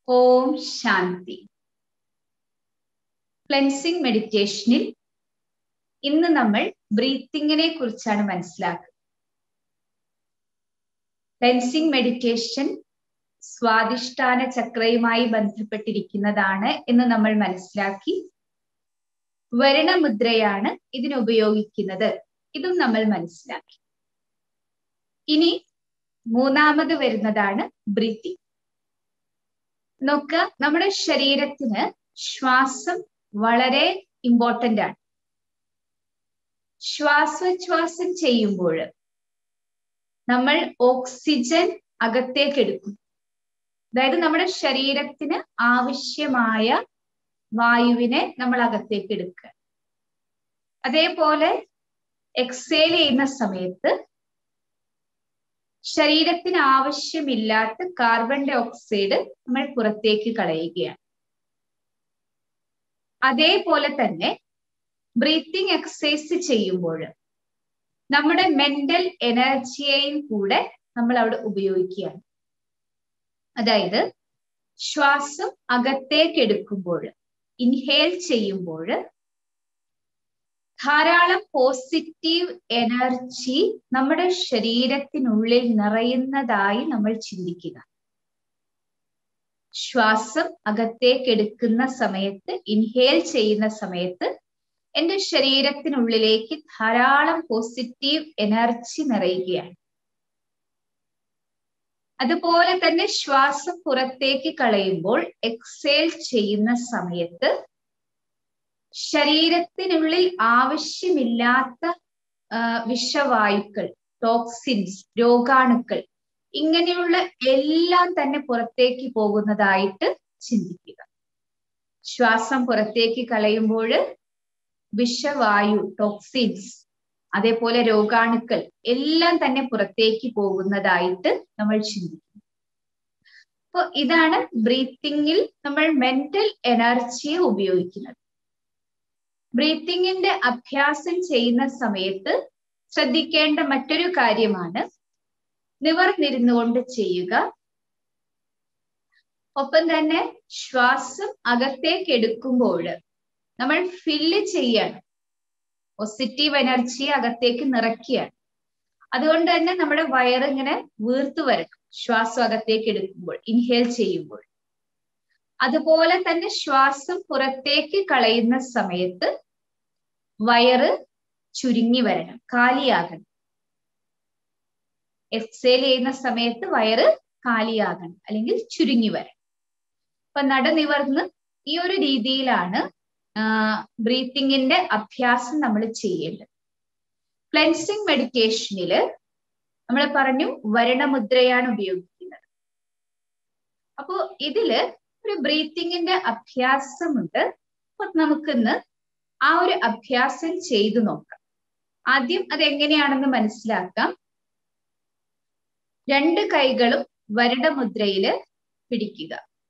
ഓം ശാന്തി cleansing മെഡിറ്റേഷനിൽ ഇന്ന് നമ്മൾ ബ്രീത്തിങ്ങിനെ കുറിച്ചാണ് മനസ്സിലാക്കുന്നത് ക്ലെൻസിങ് മെഡിറ്റേഷൻ സ്വാദിഷ്ഠാന ചക്രയുമായി ബന്ധപ്പെട്ടിരിക്കുന്നതാണ് എന്ന് നമ്മൾ മനസ്സിലാക്കി വരണമുദ്രയാണ് ഇതിന് ഉപയോഗിക്കുന്നത് ഇതും നമ്മൾ മനസ്സിലാക്കി ഇനി മൂന്നാമത് വരുന്നതാണ് ബ്രീത്തിങ് നോക്കുക നമ്മുടെ ശരീരത്തിന് ശ്വാസം വളരെ ഇമ്പോർട്ടന്റ് ആണ് ശ്വാസോച്ഛ്വാസം ചെയ്യുമ്പോൾ നമ്മൾ ഓക്സിജൻ അകത്തേക്ക് എടുക്കും അതായത് നമ്മുടെ ശരീരത്തിന് ആവശ്യമായ വായുവിനെ നമ്മൾ അകത്തേക്ക് എടുക്കുക അതേപോലെ എക്സേൽ ചെയ്യുന്ന സമയത്ത് ശരീരത്തിന് ആവശ്യമില്ലാത്ത കാർബൺ ഡൈ ഓക്സൈഡ് നമ്മൾ പുറത്തേക്ക് കളയുകയാണ് അതേപോലെ തന്നെ ബ്രീത്തിങ് എക്സസൈസ് ചെയ്യുമ്പോൾ നമ്മുടെ മെന്റൽ എനർജിയെയും കൂടെ നമ്മൾ അവിടെ ഉപയോഗിക്കുകയാണ് അതായത് ശ്വാസം അകത്തേക്ക് എടുക്കുമ്പോൾ ഇൻഹേൽ ചെയ്യുമ്പോൾ ധാരാളം പോസിറ്റീവ് എനർജി നമ്മുടെ ശരീരത്തിനുള്ളിൽ നിറയുന്നതായി നമ്മൾ ചിന്തിക്കുക ശ്വാസം അകത്തേക്ക് എടുക്കുന്ന സമയത്ത് ഇൻഹേൽ ചെയ്യുന്ന സമയത്ത് എൻ്റെ ശരീരത്തിനുള്ളിലേക്ക് ധാരാളം പോസിറ്റീവ് എനർജി നിറയുകയാണ് അതുപോലെ തന്നെ ശ്വാസം പുറത്തേക്ക് കളയുമ്പോൾ എക്സേൽ ചെയ്യുന്ന സമയത്ത് ശരീരത്തിനുള്ളിൽ ആവശ്യമില്ലാത്ത വിഷവായുക്കൾ ടോക്സിൻസ് രോഗാണുക്കൾ ഇങ്ങനെയുള്ള എല്ലാം തന്നെ പുറത്തേക്ക് പോകുന്നതായിട്ട് ചിന്തിക്കുക ശ്വാസം പുറത്തേക്ക് കളയുമ്പോൾ വിഷവായു ടോക്സിൻസ് അതേപോലെ രോഗാണുക്കൾ എല്ലാം തന്നെ പുറത്തേക്ക് പോകുന്നതായിട്ട് നമ്മൾ ചിന്തിക്കും അപ്പൊ ഇതാണ് ബ്രീത്തിങ്ങിൽ നമ്മൾ മെന്റൽ എനർജിയെ ഉപയോഗിക്കുന്നത് ബ്രീത്തിങ്ങിന്റെ അഭ്യാസം ചെയ്യുന്ന സമയത്ത് ശ്രദ്ധിക്കേണ്ട മറ്റൊരു കാര്യമാണ് നിവർന്നിരുന്നുകൊണ്ട് ചെയ്യുക ഒപ്പം തന്നെ ശ്വാസം അകത്തേക്ക് എടുക്കുമ്പോൾ നമ്മൾ ഫില്ല് ചെയ്യണം പോസിറ്റീവ് എനർജി അകത്തേക്ക് നിറയ്ക്കുകയാണ് അതുകൊണ്ട് തന്നെ നമ്മുടെ വയറ് ഇങ്ങനെ വീർത്തു വരണം ശ്വാസം അകത്തേക്ക് എടുക്കുമ്പോൾ ഇൻഹേൽ ചെയ്യുമ്പോൾ അതുപോലെ തന്നെ ശ്വാസം പുറത്തേക്ക് കളയുന്ന സമയത്ത് വയറ് ചുരുങ്ങി വരണം കാലിയാകണം എക്സേൽ ചെയ്യുന്ന സമയത്ത് വയറ് കാലിയാകണം അല്ലെങ്കിൽ ചുരുങ്ങി വരണം അപ്പൊ നടനിവർന്ന് ഈ ഒരു രീതിയിലാണ് ബ്രീത്തിങ്ങിന്റെ അഭ്യാസം നമ്മൾ ചെയ്യേണ്ടത് ക്ലെൻസിങ് മെഡിറ്റേഷനില് നമ്മൾ പറഞ്ഞു വരണമുദ്രയാണ് ഉപയോഗിക്കുന്നത് അപ്പോ ഇതില് ഒരു ബ്രീത്തിങ്ങിന്റെ അഭ്യാസമുണ്ട് അപ്പൊ നമുക്കിന്ന് ആ ഒരു അഭ്യാസം ചെയ്തു നോക്കാം ആദ്യം അതെങ്ങനെയാണെന്ന് മനസ്സിലാക്കാം രണ്ട് കൈകളും വരണമുദ്രയില് പിടിക്കുക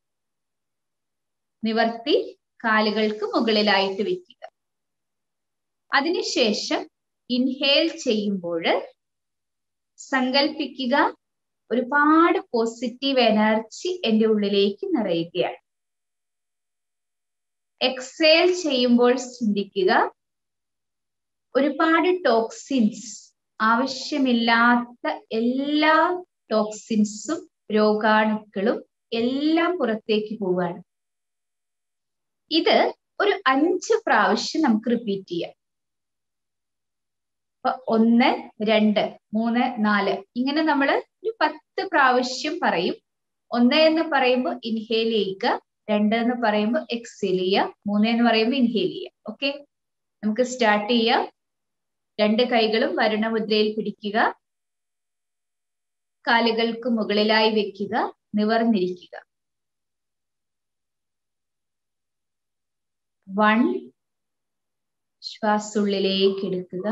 നിവർത്തി കാലുകൾക്ക് മുകളിലായിട്ട് വെക്കുക അതിനുശേഷം ഇൻഹേൽ ചെയ്യുമ്പോൾ സങ്കൽപ്പിക്കുക ഒരുപാട് പോസിറ്റീവ് എനർജി എൻ്റെ ഉള്ളിലേക്ക് നിറയുകയാണ് എക്സേൽ ചെയ്യുമ്പോൾ ചിന്തിക്കുക ഒരുപാട് ടോക്സിൻസ് ആവശ്യമില്ലാത്ത എല്ലാ ടോക്സിൻസും രോഗാണുക്കളും എല്ലാം പുറത്തേക്ക് പോവുകയാണ് ഇത് ഒരു അഞ്ച് പ്രാവശ്യം നമുക്ക് റിപ്പീറ്റ് ചെയ്യാം അപ്പൊ ഒന്ന് രണ്ട് മൂന്ന് നാല് ഇങ്ങനെ നമ്മൾ ഒരു പത്ത് പ്രാവശ്യം പറയും ഒന്ന് എന്ന് പറയുമ്പോൾ ഇൻഹേൽ ചെയ്യുക രണ്ട് എന്ന് പറയുമ്പോൾ എക്സേൽ ചെയ്യുക മൂന്ന് എന്ന് പറയുമ്പോൾ ഇൻഹേൽ ചെയ്യുക ഓക്കെ നമുക്ക് സ്റ്റാർട്ട് ചെയ്യാം രണ്ട് കൈകളും വരുണമുദ്രയിൽ പിടിക്കുക കാലുകൾക്ക് മുകളിലായി വെക്കുക നിവർന്നിരിക്കുക വൺ ശ്വാസുള്ളിലേക്ക് എടുക്കുക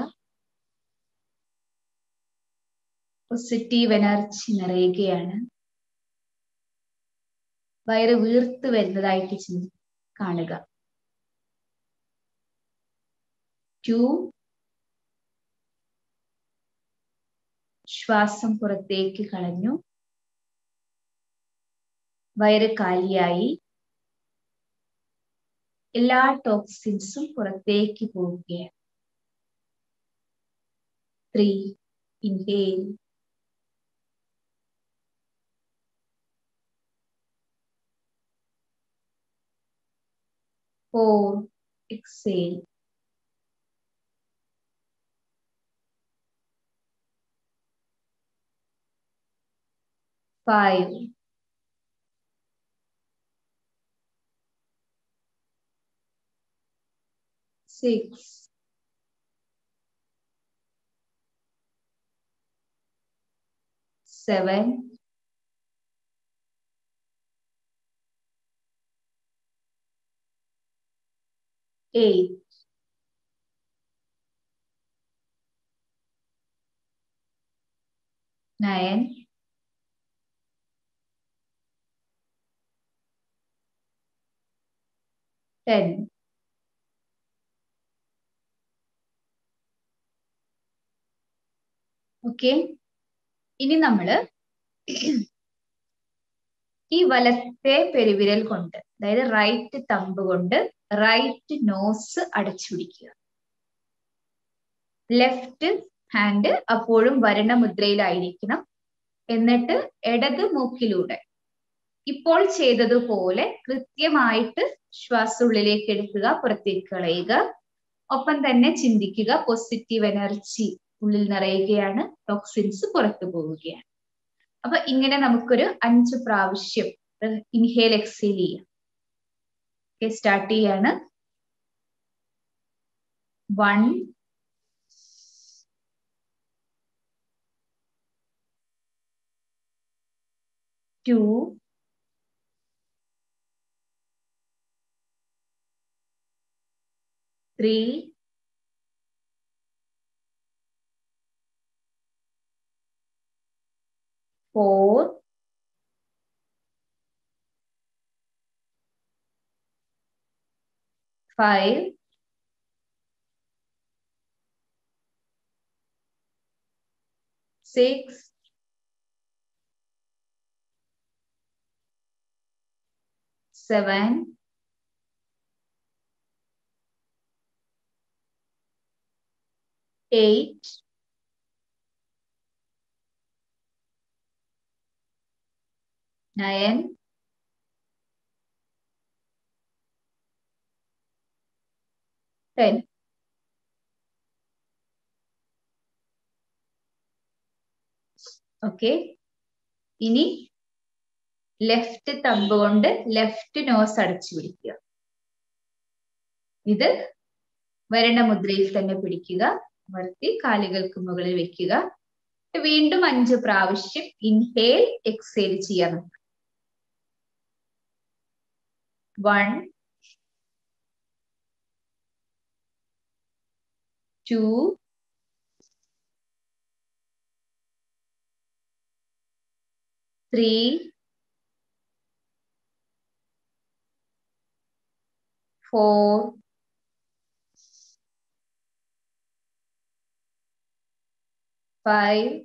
പോസിറ്റീവ് എനർജി നിറയുകയാണ് വയറ് വീർത്ത് വരുന്നതായിട്ട് ചിന്തി കാണുക ടു ശ്വാസം പുറത്തേക്ക് കളഞ്ഞു വയറ് കാലിയായി എല്ലാ ടോക്സിൻസും പുറത്തേക്ക് പോവുകയാണ് three inhale four, exhale. Five. Six. Seven. eight, nine, ten. Okay ഇനി നമ്മള് ഈ വലത്തെ പെരുവിരൽ കൊണ്ട് അതായത് റൈറ്റ് തമ്പ് കൊണ്ട് റൈറ്റ് നോസ് അടച്ചു പിടിക്കുക ലെഫ്റ്റ് ഹാൻഡ് അപ്പോഴും വരണമുദ്രയിലായിരിക്കണം എന്നിട്ട് ഇടത് മൂക്കിലൂടെ ഇപ്പോൾ ചെയ്തതുപോലെ കൃത്യമായിട്ട് ശ്വാസം ഉള്ളിലേക്ക് എടുക്കുക പുറത്തേക്ക് കളയുക ഒപ്പം തന്നെ ചിന്തിക്കുക പോസിറ്റീവ് എനർജി ഉള്ളിൽ നിറയുകയാണ് ടോക്സിൻസ് പുറത്തു പോവുകയാണ് അപ്പൊ ഇങ്ങനെ നമുക്കൊരു അഞ്ച് പ്രാവശ്യം ഇൻഹേൽ എക്സേൽ ചെയ്യാം ഓക്കെ സ്റ്റാർട്ട് ചെയ്യാണ് one two three four, five, six, seven, eight, nine, ten. Okay ഇനി ലെഫ്റ്റ് തമ്പ് കൊണ്ട് ലെഫ്റ്റ് നോസ് അടച്ചു പിടിക്കുക ഇത് വരണ മുദ്രയിൽ തന്നെ പിടിക്കുക വർത്തി കാലുകൾക്ക് മുകളിൽ വെക്കുക വീണ്ടും അഞ്ച് പ്രാവശ്യം ഇൻഹേൽ എക്സേൽ ചെയ്യാം one two three four, five,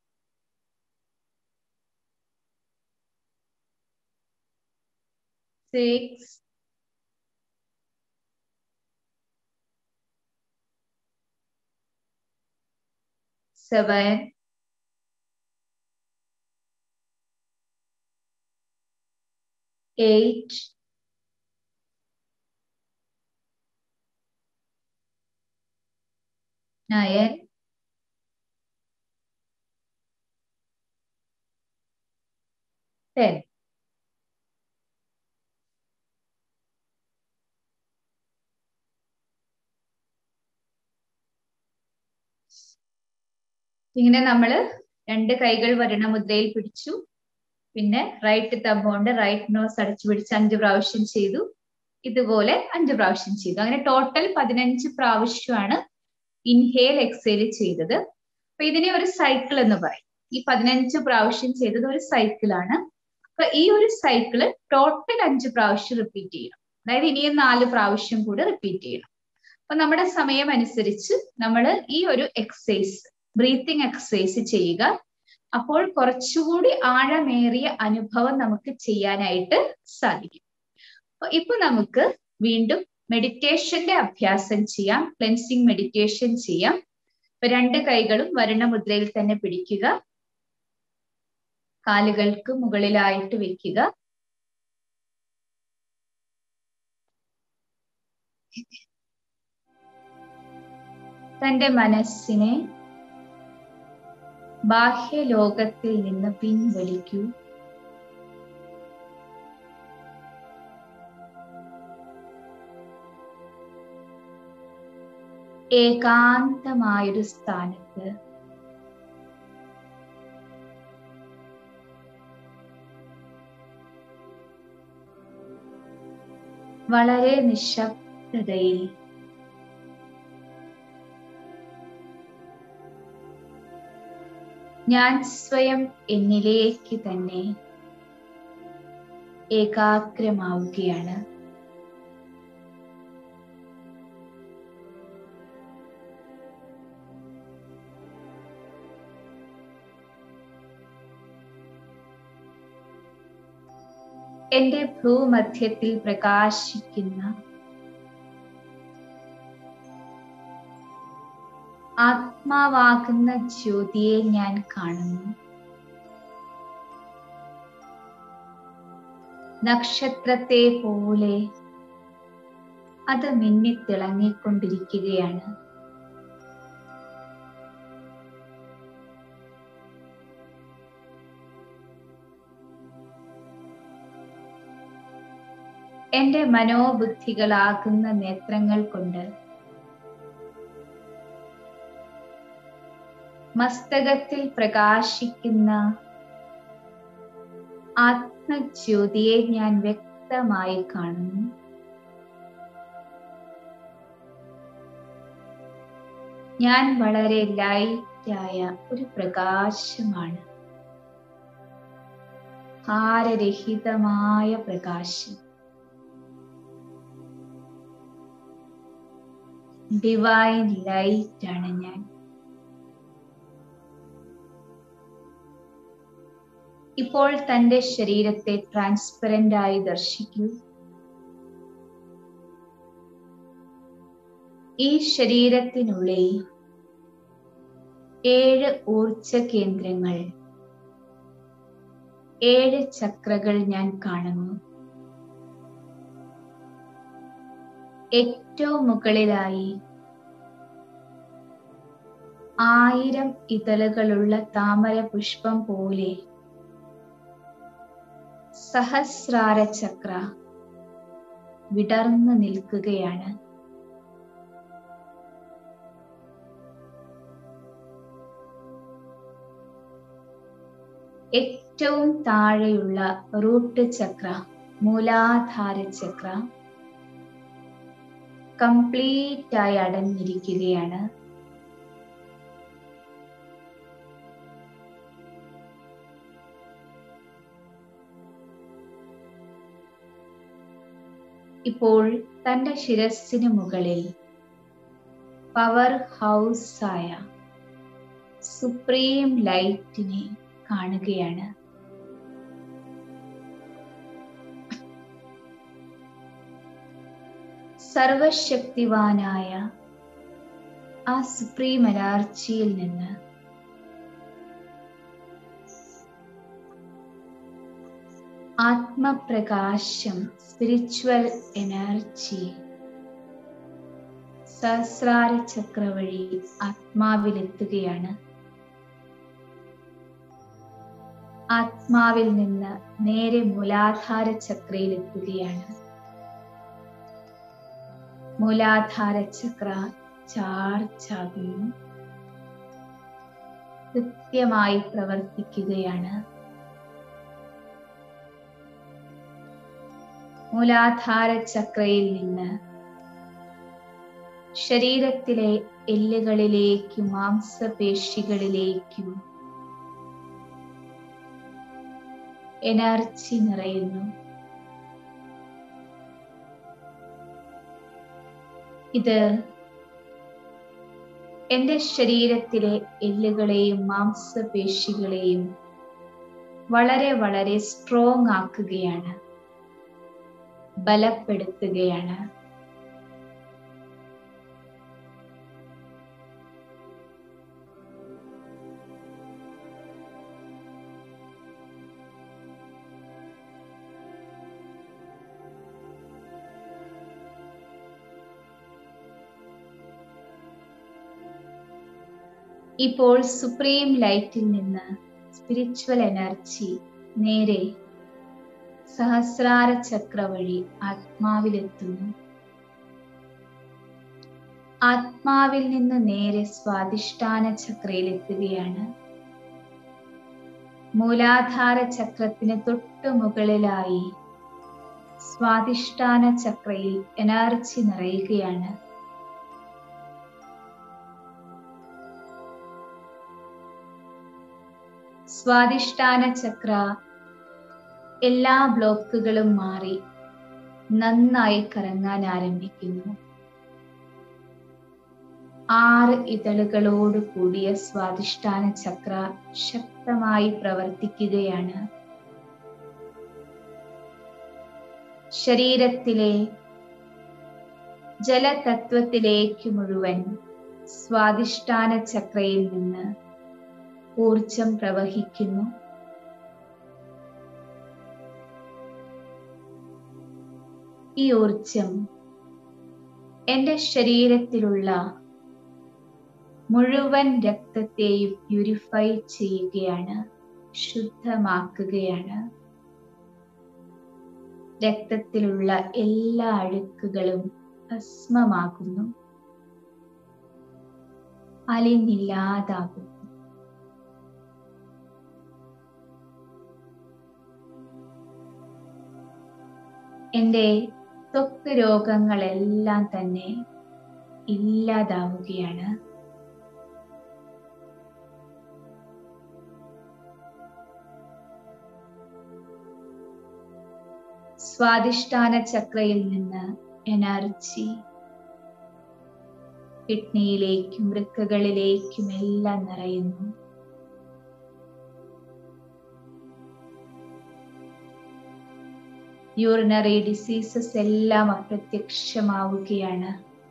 six, seven, eight, nine, ten. ഇങ്ങനെ നമ്മൾ രണ്ട് കൈകൾ വരണ മുദ്രയിൽ പിടിച്ചു പിന്നെ റൈറ്റ് തമ്പ് കൊണ്ട് റൈറ്റ് നോസ് അടച്ചു പിടിച്ച് അഞ്ച് പ്രാവശ്യം ചെയ്തു ഇതുപോലെ അഞ്ച് പ്രാവശ്യം ചെയ്തു അങ്ങനെ ടോട്ടൽ പതിനഞ്ച് പ്രാവശ്യമാണ് ഇൻഹേൽ എക്സേൽ ചെയ്തത് അപ്പൊ ഇതിനെ ഒരു സൈക്കിൾ എന്ന് പറയും ഈ പതിനഞ്ച് പ്രാവശ്യം ചെയ്തത് ഒരു സൈക്കിളാണ് അപ്പൊ ഈ ഒരു സൈക്കിള് ടോട്ടൽ അഞ്ച് പ്രാവശ്യം റിപ്പീറ്റ് ചെയ്യണം അതായത് ഇനിയും നാല് പ്രാവശ്യം കൂടി റിപ്പീറ്റ് ചെയ്യണം അപ്പൊ നമ്മുടെ സമയം അനുസരിച്ച് നമ്മൾ ഈ ഒരു എക്സസൈസ് ബ്രീത്തിങ് എക്സസൈസ് ചെയ്യുക അപ്പോൾ കുറച്ചുകൂടി ആഴമേറിയ അനുഭവം നമുക്ക് ചെയ്യാനായിട്ട് സാധിക്കും അപ്പൊ ഇപ്പൊ നമുക്ക് വീണ്ടും മെഡിറ്റേഷന്റെ അഭ്യാസം ചെയ്യാം ക്ലെൻസിങ് മെഡിറ്റേഷൻ ചെയ്യാം ഇപ്പൊ രണ്ട് കൈകളും വരണമുദ്രയിൽ തന്നെ പിടിക്കുക കാലുകൾക്ക് മുകളിലായിട്ട് വെക്കുക തന്റെ മനസ്സിനെ ബാഹ്യലോകത്തിൽ നിന്ന് പിൻവലിക്കൂ ഏകാന്തമായൊരു സ്ഥാനത്ത് വളരെ നിശബ്ദതയിൽ ഞാൻ സ്വയം എന്നിലേക്ക് തന്നെ ഏകാഗ്രമാവുകയാണ് എന്റെ ഭൂമധ്യത്തിൽ പ്രകാശിക്കുന്ന ആത്മാവാകുന്ന ജ്യോതിയെ ഞാൻ കാണുന്നു നക്ഷത്രത്തെ പോലെ അത് മിന്നിത്തിളങ്ങിക്കൊണ്ടിരിക്കുകയാണ് എന്റെ മനോബുദ്ധികളാകുന്ന നേത്രങ്ങൾ കൊണ്ട് മസ്തകത്തിൽ പ്രകാശിക്കുന്ന ആത്മജ്യോതിയെ ഞാൻ വ്യക്തമായി കാണുന്നു ഞാൻ വളരെ ലൈറ്റായ ഒരു പ്രകാശമാണ് ഭാരരഹിതമായ പ്രകാശം ഡിവൈൻ ലൈറ്റ് ആണ് ഞാൻ ഇപ്പോൾ തന്റെ ശരീരത്തെ ട്രാൻസ്പെറന്റ് ആയി ദർശിക്കൂ ഈ ശരീരത്തിനുള്ളിൽ ഏഴ് ഊർജ കേന്ദ്രങ്ങൾ ഏഴ് ചക്രകൾ ഞാൻ കാണുന്നു ഏറ്റവും മുകളിലായി ആയിരം ഇതളുകളുള്ള താമര പുഷ്പം പോലെ സഹസ്രാര ചക്ര വിടർന്നു നിൽക്കുകയാണ് ഏറ്റവും താഴെയുള്ള റൂട്ട് ചക്ര മൂലാധാര ചക്ര കംപ്ലീറ്റ് ആയി അടഞ്ഞിരിക്കുകയാണ് ഇപ്പോൾ തന്റെ ശിരസ്സിന് മുകളിൽ പവർ ഹൗസ് ആയ സുപ്രീം ലൈറ്റിനെ കാണുകയാണ് സർവശക്തിവാനായ ആ സുപ്രീം എനർജിയിൽ നിന്ന് ആത്മപ്രകാശം സ്പിരിച്വൽ എനർജി സഹസ്രാര ചക്ര വഴി ആത്മാവിലെത്തുകയാണ് ആത്മാവിൽ നിന്ന് നേരെ മൂലാധാര ചക്രയിലെത്തുകയാണ് മൂലാധാര ചക്ര ചാർജ് ആകുന്നു കൃത്യമായി പ്രവർത്തിക്കുകയാണ് മൂലാധാര ചക്രയിൽ നിന്ന് ശരീരത്തിലെ എല്ലുകളിലേക്കും മാംസപേശികളിലേക്കും എനർജി നിറയുന്നു ഇത് എന്റെ ശരീരത്തിലെ എല്ലുകളെയും മാംസപേശികളെയും വളരെ വളരെ സ്ട്രോങ് ആക്കുകയാണ് ബലപ്പെടുത്തുകയാണ് ഇപ്പോൾ സുപ്രീം ലൈറ്റിൽ നിന്ന് സ്പിരിച്വൽ എനർജി നേരെ സഹസ്രാര ചക്ര വഴി ആത്മാവിലെത്തുന്നു ആത്മാവിൽ നിന്ന് നേരെ സ്വാധിഷ്ഠാന ചക്രയിലെത്തുകയാണ് മൂലാധാര ചക്രത്തിന് തൊട്ടു മുകളിലായി സ്വാധിഷ്ഠാന ചക്രയിൽ എനർജി നിറയുകയാണ് സ്വാധിഷ്ഠാന ചക്ര എല്ലാ ബ്ലോക്കുകളും മാറി നന്നായി കറങ്ങാൻ ആരംഭിക്കുന്നു ആറ് ഇതളുകളോട് കൂടിയ സ്വാധിഷ്ഠാന ചക്ര ശക്തമായി പ്രവർത്തിക്കുകയാണ് ശരീരത്തിലെ ജലതത്വത്തിലേക്ക് മുഴുവൻ സ്വാധിഷ്ഠാന ചക്രയിൽ നിന്ന് ഊർജം പ്രവഹിക്കുന്നു ഈ ഊർജം എന്റെ ശരീരത്തിലുള്ള മുഴുവൻ രക്തത്തെയും പ്യൂരിഫൈ ചെയ്യുകയാണ് ശുദ്ധമാക്കുകയാണ് രക്തത്തിലുള്ള എല്ലാ അഴുക്കുകളും ഭസ്മമാകുന്നു അലിഞ്ഞില്ലാതാകുന്നു എൻ്റെ ത്വക്ക് രോഗങ്ങളെല്ലാം തന്നെ ഇല്ലാതാവുകയാണ് സ്വാധിഷ്ഠാന ചക്രയിൽ നിന്ന് എനർജി കിഡ്നിയിലേക്കും വൃക്കകളിലേക്കും എല്ലാം നിറയുന്നു യൂറിനറി ഡിസീസസ് എല്ലാം അപ്രത്യക്ഷമാവുകയാണ്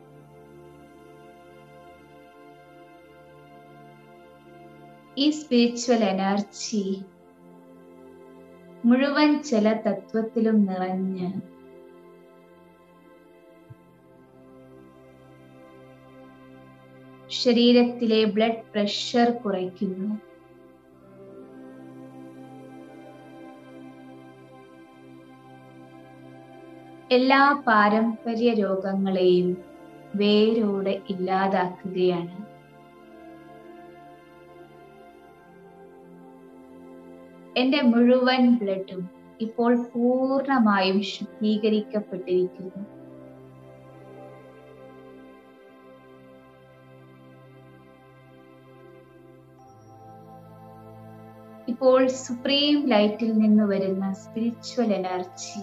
ഈ സ്പിരിച്വൽ എനർജി മുഴുവൻ ചില തത്വത്തിലും നിറഞ്ഞ് ശരീരത്തിലെ ബ്ലഡ് പ്രഷർ കുറയ്ക്കുന്നു എല്ലാ പാരമ്പര്യ രോഗങ്ങളെയും വേരോടെ ഇല്ലാതാക്കുകയാണ് എന്റെ മുഴുവൻ ബ്ലഡും ഇപ്പോൾ പൂർണ്ണമായും ശുദ്ധീകരിക്കപ്പെട്ടിരിക്കുന്നു ഇപ്പോൾ സുപ്രീം ലൈറ്റിൽ നിന്ന് വരുന്ന സ്പിരിച്വൽ എനർജി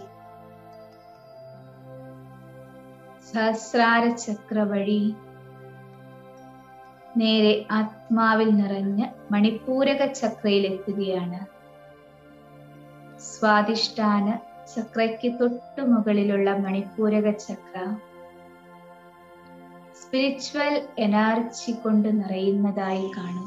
സഹസ്രാര ചക്ര വഴി നേരെ ആത്മാവിൽ നിറഞ്ഞ് മണിപ്പൂരക ചക്രയിൽ എത്തുകയാണ് സ്വാധിഷ്ഠാന ചക്രയ്ക്ക് തൊട്ടു മുകളിലുള്ള മണിപ്പൂരക ചക്ര സ്പിരിച്വൽ എനർജി കൊണ്ട് നിറയുന്നതായി കാണും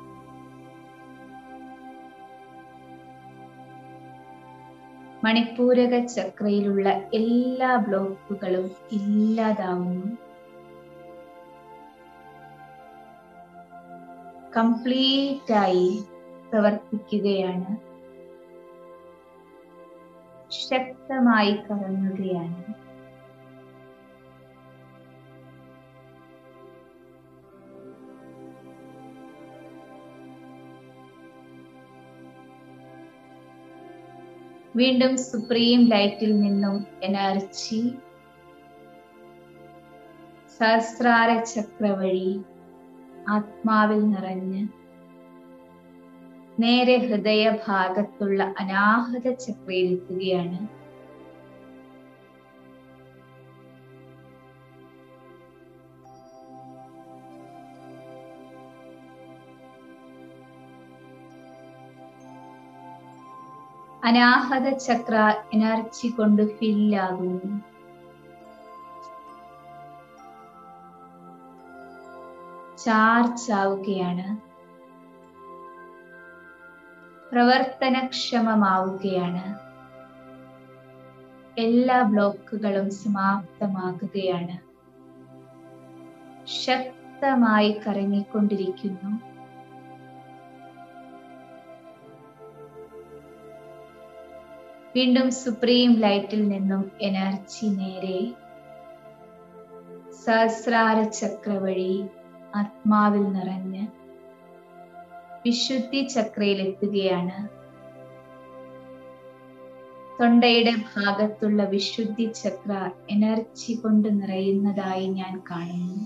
മണിപ്പൂരക ചക്രയിലുള്ള എല്ലാ ബ്ലോക്കുകളും ഇല്ലാതാവുന്നു കംപ്ലീറ്റ് ആയി പ്രവർത്തിക്കുകയാണ് ശക്തമായി കറങ്ങുകയാണ് വീണ്ടും സുപ്രീം ലൈറ്റിൽ നിന്നും എനർജി സഹസ്രാര ചക്ര വഴി ആത്മാവിൽ നിറഞ്ഞ് നേരെ ഹൃദയഭാഗത്തുള്ള അനാഹത ചക്രയിലെത്തുകയാണ് അനാഹത ചക്ര എനർജി കൊണ്ട് ഫില്ലാകുന്നു ചാർജ് ആവുകയാണ് പ്രവർത്തനക്ഷമമാവുകയാണ് എല്ലാ ബ്ലോക്കുകളും സമാപ്തമാകുകയാണ് ശക്തമായി കറങ്ങിക്കൊണ്ടിരിക്കുന്നു വീണ്ടും സുപ്രീം ലൈറ്റിൽ നിന്നും എനർജി നേരെ സഹസ്രാര ചക്ര വഴി ആത്മാവിൽ നിറഞ്ഞ് വിശുദ്ധി ചക്രയിൽ എത്തുകയാണ് തൊണ്ടയുടെ ഭാഗത്തുള്ള വിശുദ്ധി ചക്ര എനർജി കൊണ്ട് നിറയുന്നതായി ഞാൻ കാണുന്നു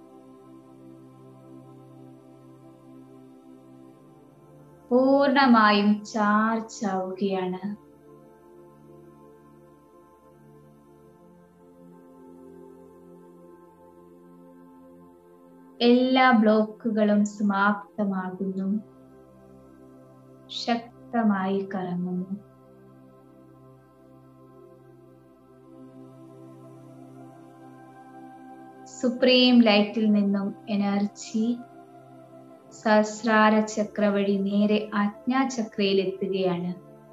പൂർണമായും ചാർജ് ആവുകയാണ് എല്ലാ ബ്ലോക്കുകളും സമാപ്തമാകുന്നു ശക്തമായി കറങ്ങുന്നു സുപ്രീം ലൈറ്റിൽ നിന്നും എനർജി സഹസ്രാര ചക്ര വഴി നേരെ ആജ്ഞാചക്രയിൽ എത്തുകയാണ്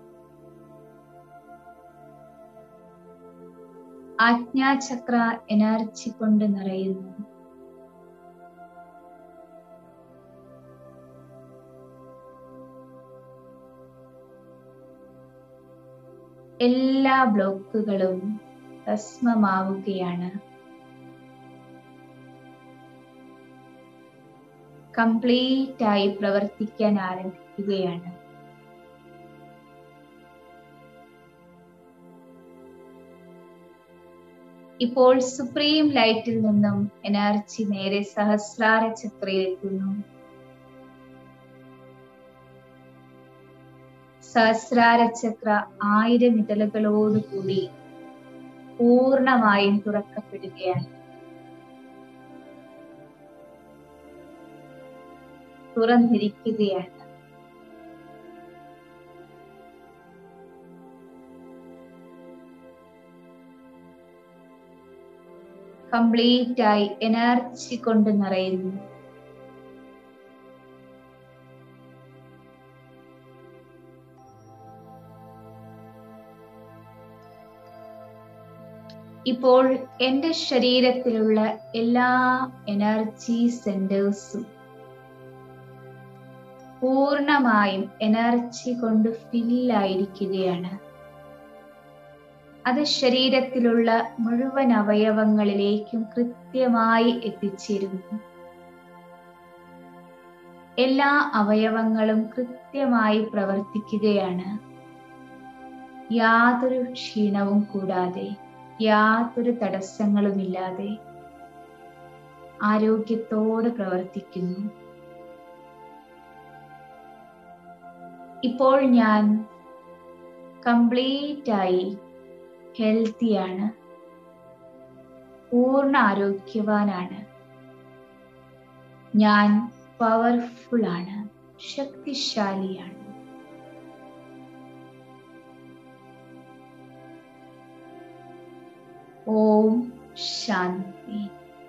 ആജ്ഞാചക്ര എനർജി കൊണ്ട് നിറയുന്നു എല്ലാ ബ്ലോക്കുകളും ഭസ്മമാവുകയാണ് കംപ്ലീറ്റ് ആയി പ്രവർത്തിക്കാൻ ആരംഭിക്കുകയാണ് ഇപ്പോൾ സുപ്രീം ലൈറ്റിൽ നിന്നും എനർജി നേരെ സഹസ്രാര ചക്രയിൽ എത്തുന്നു സഹസ്രാര ചക്ര ആയിരം ഇതളുകളോടുകൂടി പൂർണമായും തുറക്കപ്പെടുകയാണ് തുറന്നിരിക്കുകയാണ് കംപ്ലീറ്റ് ആയി എനർജി കൊണ്ട് നിറയുന്നു ഇപ്പോൾ എൻ്റെ ശരീരത്തിലുള്ള എല്ലാ എനർജി സെന്റേഴ്സും പൂർണമായും എനർജി കൊണ്ട് ഫില്ലായിരിക്കുകയാണ് അത് ശരീരത്തിലുള്ള മുഴുവൻ അവയവങ്ങളിലേക്കും കൃത്യമായി എത്തിച്ചേരുന്നു എല്ലാ അവയവങ്ങളും കൃത്യമായി പ്രവർത്തിക്കുകയാണ് യാതൊരു ക്ഷീണവും കൂടാതെ യാതൊരു തടസ്സങ്ങളുമില്ലാതെ ആരോഗ്യത്തോടെ പ്രവർത്തിക്കുന്നു ഇപ്പോൾ ഞാൻ കംപ്ലീറ്റ് ആയി ഹെൽത്തിയാണ് പൂർണ്ണ ആരോഗ്യവാനാണ് ഞാൻ പവർഫുൾ ആണ് ശക്തിശാലിയാണ് ഓം ശാന്തി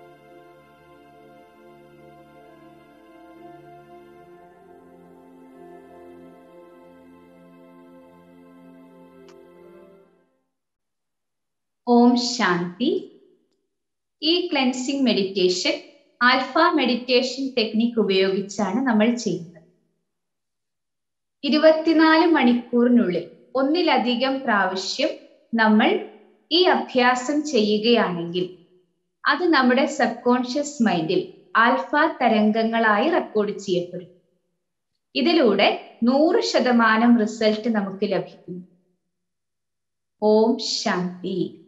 ഓം ശാന്തി ഈ cleansing meditation alpha meditation technique ഉപയോഗിച്ചാണ് നമ്മൾ ചെയ്യുന്നത് ഇരുപത്തിനാല് മണിക്കൂറിനുള്ളിൽ ഒന്നിലധികം പ്രാവശ്യം നമ്മൾ ഈ അഭ്യാസം ചെയ്യുകയാണെങ്കിൽ അത് നമ്മുടെ സബ് കോൺഷ്യസ് മൈൻഡിൽ ആൽഫ തരംഗങ്ങളായി റെക്കോർഡ് ചെയ്യപ്പെടും ഇതിലൂടെ നൂറ് ശതമാനം റിസൾട്ട് നമുക്ക് ലഭിക്കും ഓം ശാന്തി